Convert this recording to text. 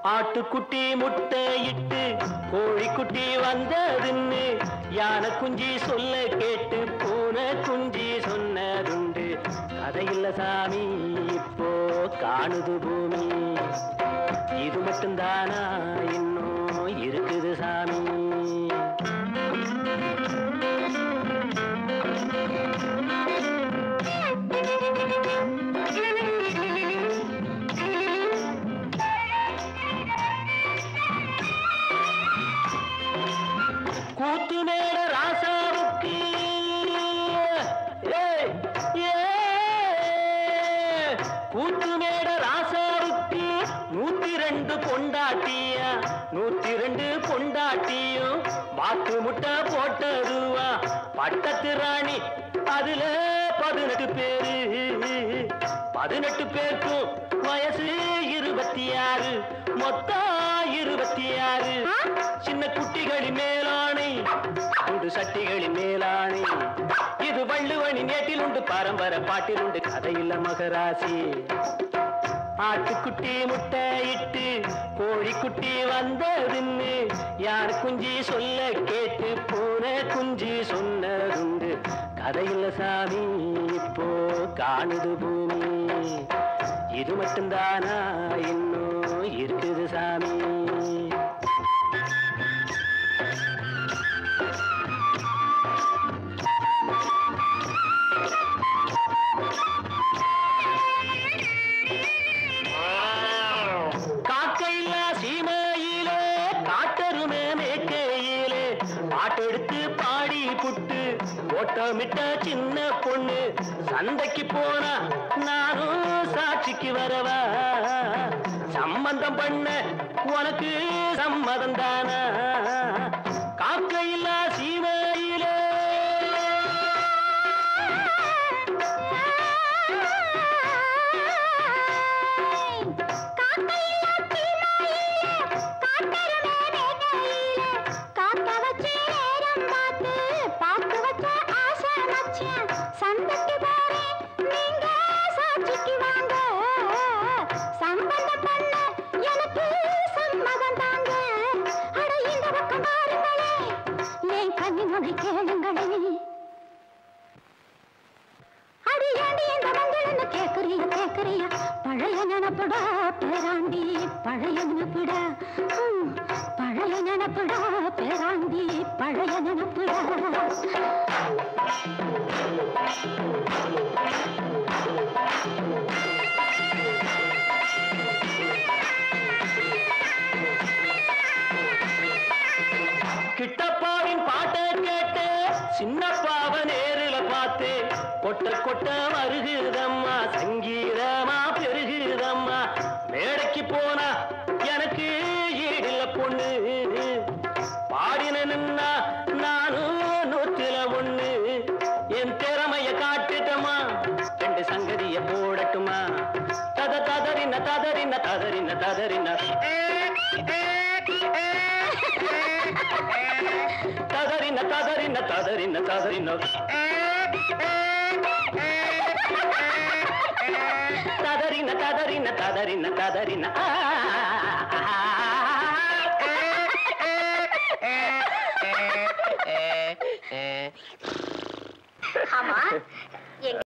ஆட்டுக்குட்டி முட்டையிட்டு கோழிக்குட்டி வந்ததுன்னு யானை குஞ்சி சொல்ல கேட்டு பூனை குஞ்சி சொன்னதுண்டு கதையில்ல சாமி இப்போ காணுது பூமி இது மட்டும்தானா இன்னும் இருக்குது சாமி கூத்து மேல ராசாவுக்கு ஏய், ஏய், கூத்து மேட ராசாவுக்கு நூத்தி ரெண்டு பொண்டாட்டியா நூத்தி ரெண்டு பொண்டாட்டியும் வாக்கு முட்டை போட்டதுவா பட்டத்து ராணி அதுல பதினெட்டு பேரு பதினெட்டு பேருக்கும் வயசு இருபத்தி ஆறு மொத்தம் இருபத்தி ஆறு சின்ன குட்டிகளின் மேலாணை உண்டு சட்டிகளின் மேலாணை இது வள்ளுவனி நேட்டில் உண்டு பரம்பரை பாட்டில் உண்டு கதையில்ல மகராசி ஆட்டுக்குட்டி முட்டையிட்டு கோழிக்குட்டி வந்ததுன்னு யார் குஞ்சி சொல்ல கேட்டு பூனை குஞ்சி சொன்னதுண்டு கதையில்ல சாமி இப்போ காணுது பூமி இது மட்டும்தானா இன்னும் இருக்குது சாமி காக்கையில்லா சீமையிலே காட்டருமே மேக்கையிலே பாட்டெடுத்து பாடி புட்டு ஓட்டமிட்ட சின்ன பொண்ணு சந்தைக்கு போனா நானும் சாட்சிக்கு வரவா சம்பந்தம் பண்ண உனக்கு சம்மதம் தானா காக்கையில்லா சீமையிலே சந்தைக்கு போறேன் நீங்க சாட்சிக்கு வாங்க சம்பந்தம் பண்ண எனக்கு சம்மதம் தாங்க அட இந்த பக்கம் பாருங்களே என் கண்ணினுடைய கேளுங்களே அடி ஏண்டி இந்த மங்களன்னு கேக்குறிய கேக்குறிய பழைய நினப்புடா பேராண்டி பழைய நினப்புடா ம், பழைய நினப்புடா பேராண்டி பழைய நினப்புடா கிட்டப்பாவின் பாட்டை கேட்டு சின்னப்பாவ நேரில பார்த்து கொட்ட கொட்ட வருகுதம்மா சங்கீதமா பெருகுதம்மா மேடைக்கு போனா எனக்கு ஈடில்ல பொண்ணு பாடின நின்னா நானும் நூத்துல ஒண்ணு என் திறமைய காட்டுட்டமா ரெண்டு சங்கதிய போடட்டுமா தத ததறின ததறின ததறின ததறின ததறின ததறின ததறின ததறின ததறின ததறின ததறின ததறின ஆ, ஆமா